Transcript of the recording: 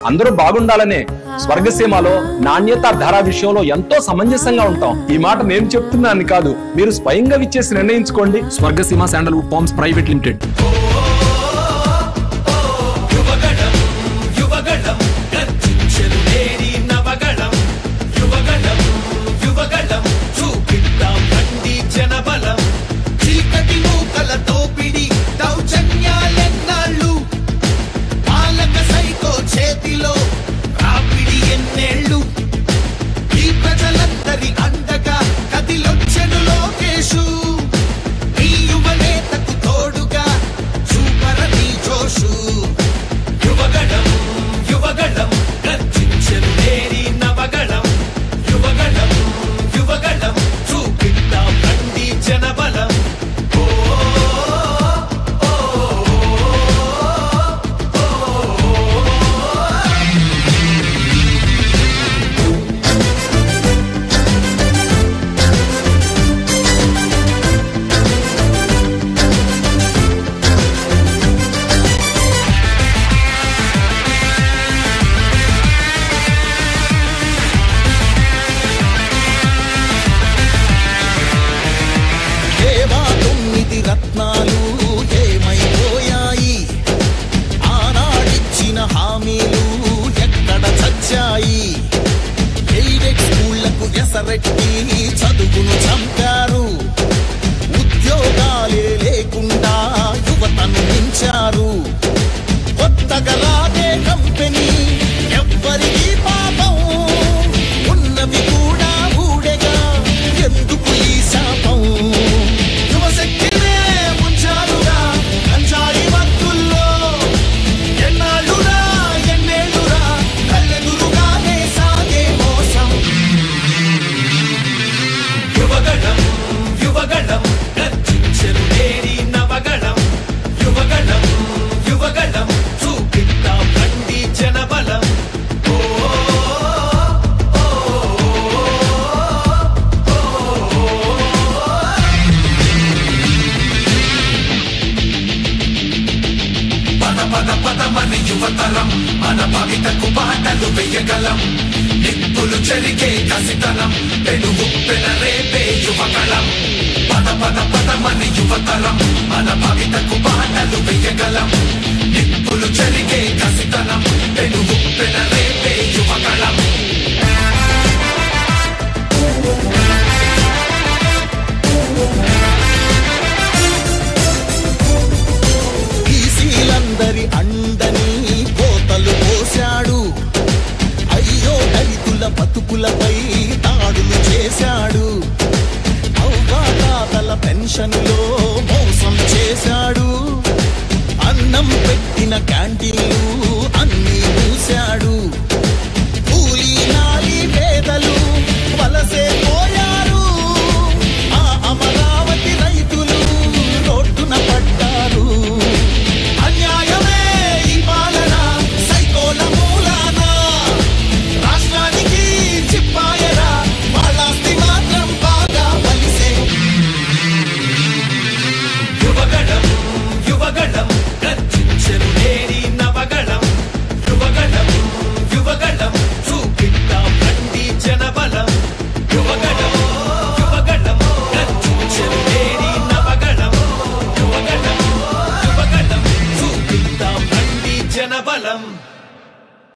అందరూ బాగుండాలనే స్వర్గసీమలో నాణ్యత ధర విషయంలో ఎంతో సమంజసంగా ఉంటాం ఈ మాట నేను చెప్తున్నాను కాదు మీరు స్వయంగా విచ్చేసి నిర్ణయించుకోండి Swargaseema sandalwood farms private limited యువగణం యువగణం గర్జించెను నేరి నవగణం యువగణం యువగణం చూపిద్దాం రండి జనబలం చీకటి మూకల తోపిడి దౌర్జన్యాలెన్నాళ్ళు పాలక సైకో చేతిలో రాపిడి ఎన్నేళ్ళు ఈ ప్రజలందరి అండగా కదిలొచ్చెను లోకేశు ఈ యువనేతకు తోడుగా చూపరని జోషు యువగణం యువగణం గర్జించెను నేరి నవగణం యువగణం యువగణం చూపిద్దాం రండి జనబలం ఓ దేవా తొమ్మిది రత్నాలు ఏమైపోయాయి ఆనాడిచ్చిన హామీలు ఎక్కడ చచ్చాయి ఎయిడెడ్ స్కూళ్లకు ఎసరెట్టి చదువును చంపారు ఉద్యోగాలే లేకుండా యువతను మించారు కొత్తగా రాదే కంపెనీ ఎవ్వరికీ పాపం ఉన్నవి కూడా ఊడెగా ఎందుకు ఈ శాపం యువశక్తినే ముంచారుగా కంచాయి మత్తుల్లో ఎన్నాళ్ళురా ఎన్నేళ్ళురా కళ్ళెదురుగానే సాగే మోసం యువగణం యువగణం గర్జించెను నేరి నవగణం యువగణం యువగణం చూపిద్దాం రండి జనబలం ఓ పద పద పదమని యువతరం మన భవితకు బాటలు వెయ్యగలం నిప్పులు చెరిగే కసితనం పెనుగు పెనరేపే యువకళం పద పద పదమని యువతరం మన భవితకు బాటలు వెయ్యగలం నిప్పులు చెరిగే కసితనం పెనుగు పెనరేపే యువకళం బీసీలందరి అండని కోతలు పోశాడు అయ్యో దళితుల బతుకులపై దాడులు చేశాడు అవ్వాతాతల పెన్షన్లో మోసం చేశాడు అన్నం పెట్టిన క్యాంటీన్లు